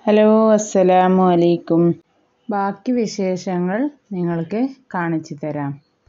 hello അസ്സലാമു അലൈക്കും ബാക്കി വിശേഷങ്ങൾ നിങ്ങൾക്ക് കാണിച്ചു തരാം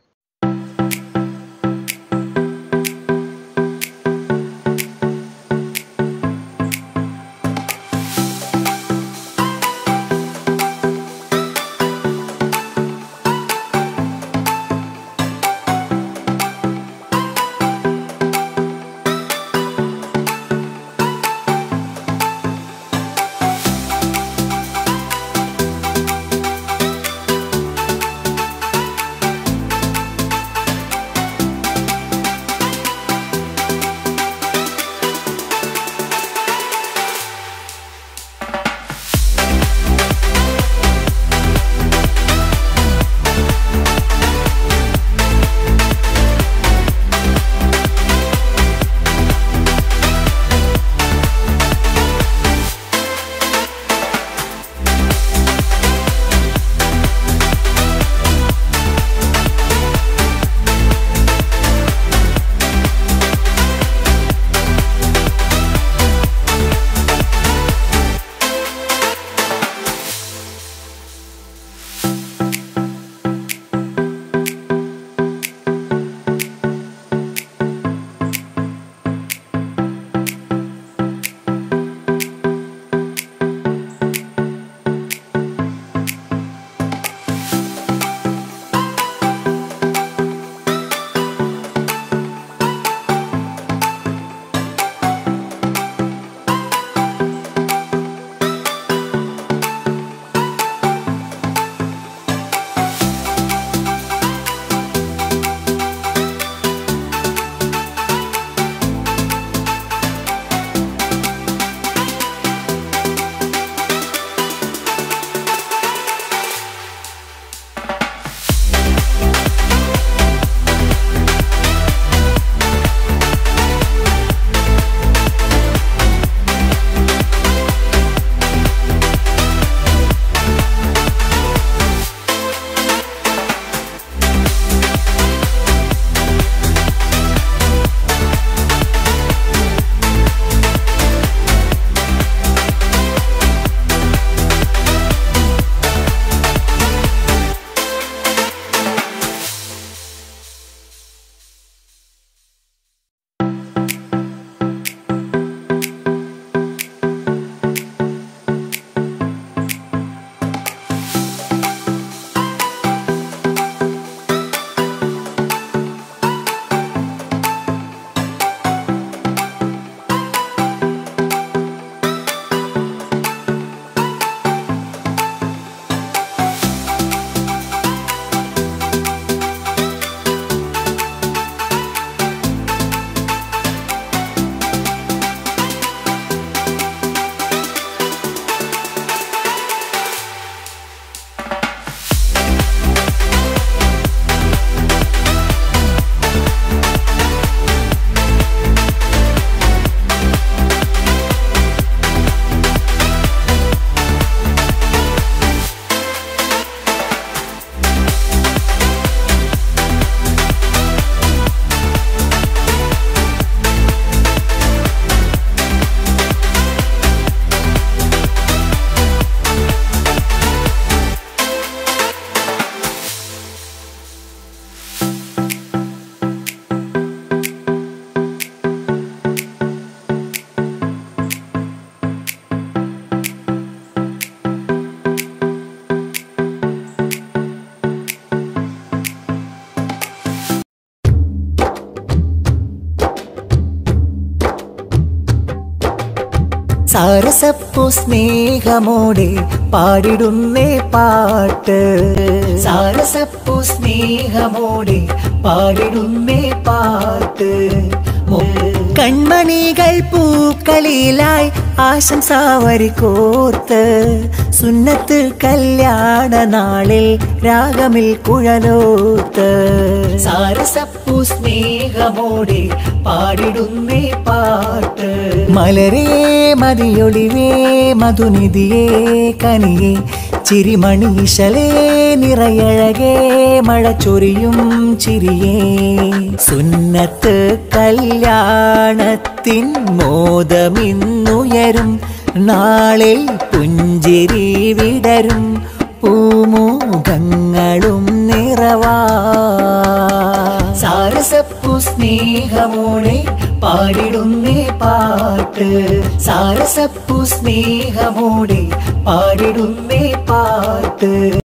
സാരസപ്പു സ്നേഹമോടെ പാടിടുന്നേ പാട്ട് സാരസപ്പു സ്നേഹമോടെ പാടിടുന്നേ പാട്ട് കൺമണികൾ പൂക്കളിലായി ആശംസാവരി കോർത്ത് സുന്നത്ത് കല്യാണ നാളിൽ രാഗമിൽ കുഴലോത്ത് സാരസപ്പു സ്നേഹമോടെ പാടിടുന്നേ പാട്ട് മലരേ മതിയൊളിവേ മധുനിധിയേ കനിയേ ചിരിമണീശലേ നിറയഴകേ മഴ ചൊരിയും ചിരിയേ സുന്നത്ത് കല്യാണത്തിൻ മോദമിന്നുയരും നാളിൽ പുഞ്ച പുഞ്ചിരി വിടരും പൂമുഖങ്ങളും നിറവാ സാരസപ്പു സ്നേഹമോടെ പാടിടുന്നേ പാട്ട് സാരസപ്പു സ്നേഹമോടെ പാടിടുന്നേ പാട്ട്